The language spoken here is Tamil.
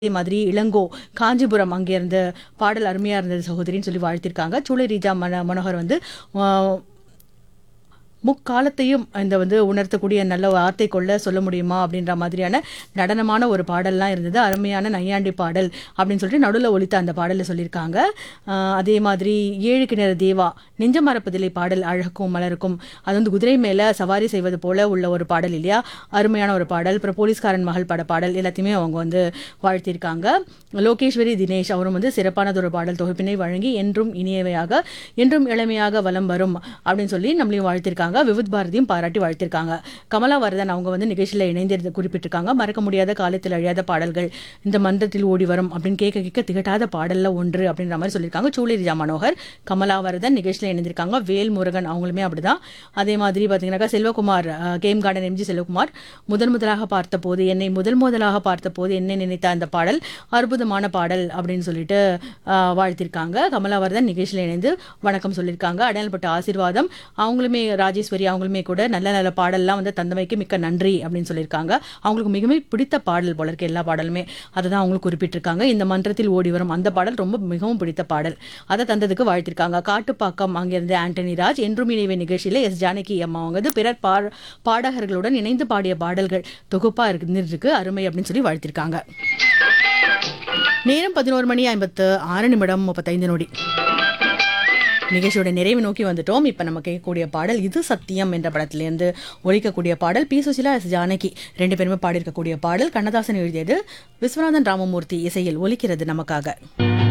அதே மாதிரி இளங்கோ காஞ்சிபுரம் அங்கேருந்து பாடல் அருமையாக இருந்தது சகோதரின்னு சொல்லி வாழ்த்திருக்காங்க சூளை ரீஜா மன மனோகர் வந்து ஆஹ், முக்காலத்தையும் இந்த வந்து உணர்த்தக்கூடிய நல்ல வார்த்தை கொள்ள சொல்ல முடியுமா அப்படின்ற மாதிரியான நடனமான ஒரு பாடல்லாம் இருந்தது அருமையான நையாண்டி பாடல் அப்படின்னு சொல்லிட்டு நடுவில் ஒலித்த அந்த பாடலில் சொல்லியிருக்காங்க ஆஹ் அதே மாதிரி ஏழு கிணறு தேவா நெஞ்ச மரப்பதிலை பாடல் அழகும் மலருக்கும் அது வந்து குதிரை மேலே சவாரி செய்வது போல உள்ள ஒரு பாடல் இல்லையா அருமையான ஒரு பாடல் அப்புறம் போலீஸ்காரன் மகள் பட பாடல் எல்லாத்தையுமே அவங்க வந்து வாழ்த்தியிருக்காங்க லோகேஸ்வரி தினேஷ் அவரும் வந்து சிறப்பானதொரு பாடல் தொகுப்பினை வழங்கி என்றும் இனியவையாக என்றும் இளமையாக வலம் வரும் அப்படின்னு சொல்லி நம்மளையும் வாழ்த்திருக்காங்க விவித் பாரதியும் பாராட்டி வாழ்த்திருக்காங்க கமலா வரதன் அவங்க வந்து நிகழ்ச்சியில் இணைந்திருந்த குறிப்பிட்டிருக்காங்க மறக்க முடியாத காலத்தில் அழியாத பாடல்கள் இந்த மன்றத்தில் ஓடி வரும் அப்படின்னு கேட்க கேட்க திகட்டாத பாடல்ல ஒன்று அப்படின்ற மாதிரி சொல்லியிருக்காங்க சூளி ரிஜா மனோகர் கமலா வரதன் நிகழ்ச்சியில் இணைந்திருக்காங்க வேல் முருகன் அவங்களுமே அப்படிதான் அதே மாதிரி பார்த்தீங்கன்னாக்கா செல்வகுமார் அஹ், கேம் கார்டன் எம்ஜி செல்வகுமார் முதன் முதலாக பார்த்த போது என்னை முதல் முதலாக பார்த்த போது என்னை நினைத்த அந்த பாடல் அற்புதமான பாடல் அப்படின்னு சொல்லிட்டு அஹ், வாழ்த்திருக்காங்க கமலாவர்தன் நிகழ்ச்சியில் இணைந்து வணக்கம் சொல்லியிருக்காங்க அடையாளப்பட்ட ஆசீர்வாதம் அவங்களுமே ராஜேஸ்வரி அவங்களுமே கூட நல்ல நல்ல பாடல்லாம் வந்து தந்தமைக்கு மிக்க நன்றி அப்படின்னு சொல்லியிருக்காங்க அவங்களுக்கு மிகவும் பிடித்த பாடல் போல இருக்கு எல்லா பாடலுமே அதை தான் அவங்களுக்கு குறிப்பிட்டிருக்காங்க இந்த மன்றத்தில் ஓடி வரும் அந்த பாடல் ரொம்ப மிகவும் பிடித்த பாடல் அதை தந்ததுக்கு வாழ்த்திருக்காங்க காட்டுப்பாக்கம் அங்கிருந்து ஆண்டனி ராஜ் என்றும் இணைவே நிகழ்ச்சியில் எஸ் ஜானகி அம்மா அவங்க வந்து பிறர் பா பாடகர்களுடன் இணைந்து பாடிய பாடல்கள் தொகுப்பா இருந்துருக்கு அருமை அப்படின்னு சொல்லி வாழ்த்திருக்காங்க நேரம் பதினோரு மணி ஐம்பத்து ஆறு நிமிடம் முப்பத்தைந்து நொடி நிகழ்ச்சியோட நிறைவு நோக்கி வந்துட்டோம் இப்போ நம்ம கேட்கக்கூடிய பாடல் இது சத்தியம் என்ற படத்திலேருந்து ஒழிக்கக்கூடிய பாடல் பி சுசிலா எஸ் ஜானகி ரெண்டு பேருமே பாடியிருக்கக்கூடிய பாடல் கண்ணதாசன் எழுதியது விஸ்வநாதன் ராமமூர்த்தி இசையில் ஒலிக்கிறது நமக்காக